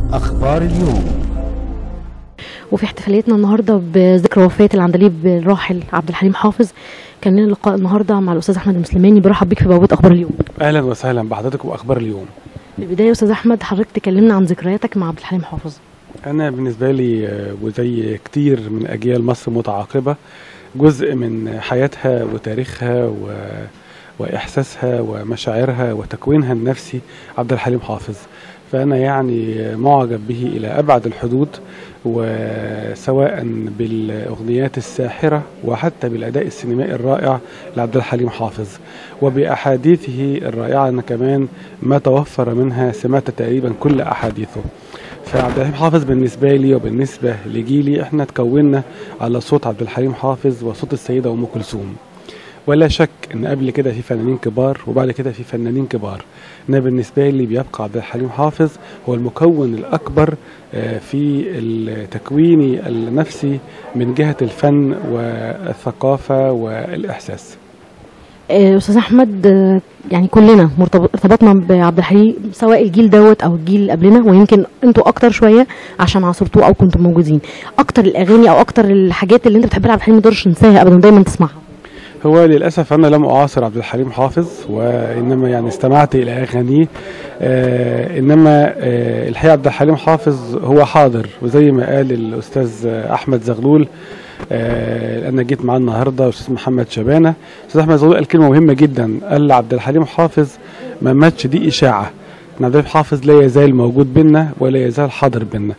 أخبار اليوم وفي احتفاليتنا النهارده بذكرى وفاه العندليب الراحل عبد الحليم حافظ كان لنا لقاء النهارده مع الاستاذ احمد المسلماني برحب بيك في بوابه اخبار اليوم اهلا وسهلا بحضرتك واخبار اليوم في البدايه يا استاذ احمد حضرتك تكلمنا عن ذكرياتك مع عبد الحليم حافظ انا بالنسبه لي آه، وزي كتير من اجيال مصر متعاقبه جزء من حياتها وتاريخها و... واحساسها ومشاعرها وتكوينها النفسي عبد الحليم حافظ فانا يعني معجب به الى ابعد الحدود وسواء بالاغنيات الساحره وحتى بالاداء السينمائي الرائع لعبد الحليم حافظ وباحاديثه الرائعه انا كمان ما توفر منها سمعت تقريبا كل احاديثه فعبد الحليم حافظ بالنسبه لي وبالنسبه لجيلي احنا تكوننا على صوت عبد الحليم حافظ وصوت السيده ام كلثوم ولا شك ان قبل كده في فنانين كبار وبعد كده في فنانين كبار انا بالنسبه لي بيبقى عبد الحليم حافظ هو المكون الاكبر آه، في التكوين النفسي من جهه الفن والثقافه والاحساس آه، استاذ احمد آه، يعني كلنا مرتبط- ارتبطنا بعبد الحليم سواء الجيل دوت او الجيل اللي قبلنا ويمكن انتوا اكتر شويه عشان عاصرتوه او كنتوا موجودين اكتر الاغاني او اكتر الحاجات اللي انت بتحبها لعبد الحليم ما تقدرش تنساها ابدا دايما تسمعها هو للاسف انا لم اعاصر عبد الحليم حافظ وانما يعني استمعت الى اغانيه آه انما آه الحقيقه عبد الحليم حافظ هو حاضر وزي ما قال الاستاذ احمد زغلول آه انا جيت معاه النهارده والاستاذ محمد شبانه الاستاذ احمد زغلول قال كلمه مهمه جدا قال عبد الحليم حافظ ما ماتش دي اشاعه إن عبد الحليم حافظ لا يزال موجود بينا ولا يزال حاضر بينا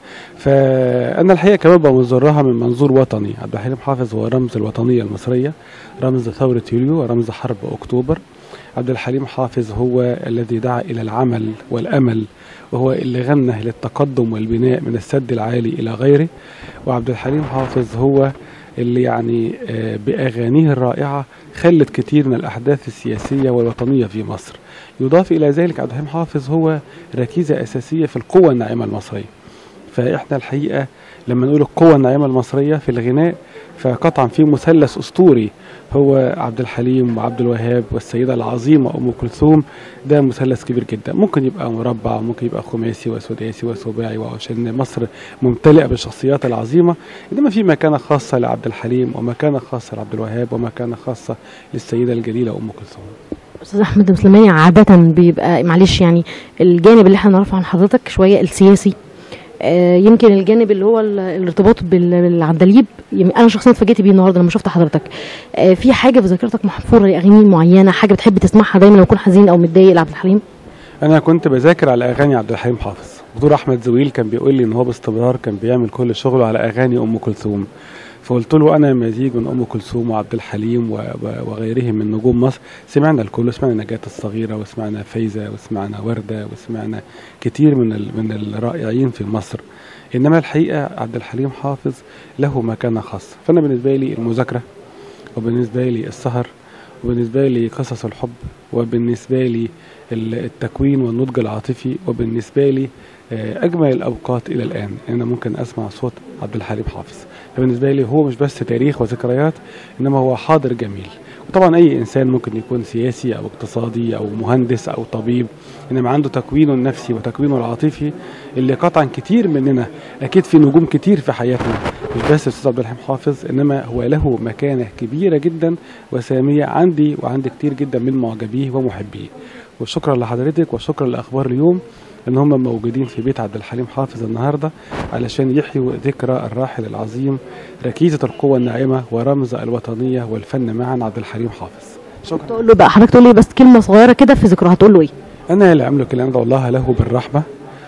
فانا الحقيقه كمان بنظرها من منظور وطني عبد الحليم حافظ هو رمز الوطنيه المصريه رمز ثوره يوليو ورمز حرب اكتوبر عبد الحليم حافظ هو الذي دعا الى العمل والامل وهو اللي غنى للتقدم والبناء من السد العالي الى غيره وعبد الحليم حافظ هو اللي يعني آه، باغانيه الرائعه خلت كتير من الاحداث السياسيه والوطنيه في مصر يضاف الى ذلك عبد الحليم حافظ هو ركيزه اساسيه في القوه الناعمه المصريه فاحنا الحقيقه لما نقول القوه الناعمه المصريه في الغناء فقطعا في مثلث اسطوري هو عبد الحليم وعبد الوهاب والسيده العظيمه ام كلثوم ده مثلث كبير جدا ممكن يبقى مربع ممكن يبقى خماسي وسداسي وسباعي وعشان مصر ممتلئه بالشخصيات العظيمه انما في مكانه خاصه لعبد الحليم ومكانه خاصه لعبد الوهاب ومكانه خاصه للسيده الجليله ام كلثوم استاذ احمد المسلماني عاده بيبقى معلش يعني الجانب اللي احنا نعرفه عن حضرتك شويه السياسي آه، يمكن الجانب اللي هو ال- الارتباط بال- بالعندليب يم- انا شخصيا اتفاجئت بيه النهارده لما شفت حضرتك آه، في حاجه في ذاكرتك محفوره لاغاني معينه حاجه بتحب تسمعها دايما لو تكون حزين او متضايق لعبد الحليم انا كنت بذاكر على اغاني عبد الحليم حافظ دكتور احمد زويل كان بيقول لي ان هو باستمرار كان بيعمل كل شغله على اغاني ام كلثوم فقلت له انا مزيج من ام كلثوم وعبد الحليم و- و- وغيرهم من نجوم مصر سمعنا الكل سمعنا نجاة الصغيره وسمعنا فايزه وسمعنا ورده وسمعنا كتير من ال- من الرائعين في مصر انما الحقيقه عبد الحليم حافظ له مكانه خاصه فانا بالنسبه لي المذاكره وبالنسبه لي السهر وبالنسبه لي قصص الحب وبالنسبه لي ال- التكوين والنضج العاطفي وبالنسبه لي آه، اجمل الاوقات الى الان انا ممكن اسمع صوت عبد الحليم حافظ فبالنسبه لي هو مش بس تاريخ وذكريات انما هو حاضر جميل وطبعا اي انسان ممكن يكون سياسي او اقتصادي او مهندس او طبيب انما عنده تكوينه النفسي وتكوينه العاطفي اللي قطعا كتير مننا اكيد في نجوم كتير في حياتنا مش بس الاستاذ عبد الحليم حافظ انما هو له مكانه كبيره جدا وساميه عندي وعند كتير جدا من معجبيه ومحبيه وشكرا لحضرتك وشكرا لاخبار اليوم ان هم موجودين في بيت عبد الحليم حافظ النهارده علشان يحيوا ذكرى الراحل العظيم ركيزه القوه الناعمه ورمز الوطنيه والفن معا عبد الحليم حافظ شكرا تقول له بقى حضرتك تقول لي بس كلمه صغيره كده في ذكرها هتقول له ايه أنا لا أملك إلا أن أدعو الله له بالرحمة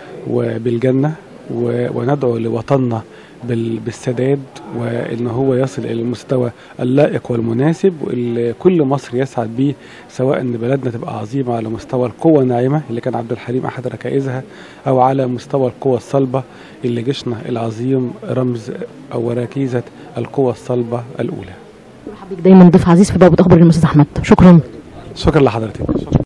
وبالجنة و- وندعو لوطننا بال- بالسداد وإن هو يصل إلى المستوى اللائق والمناسب واللي كل مصر يسعد به سواء إن بلدنا تبقى عظيمة على مستوى القوة الناعمة اللي كان عبد الحليم أحد ركائزها أو على مستوى القوة الصلبة اللي جيشنا العظيم رمز أو ركيزة القوة الصلبة الأولى حبيبك دايما ضيف عزيز في بوابه اخبار المستاذ احمد شكرا شكرا لحضرتك شكرا.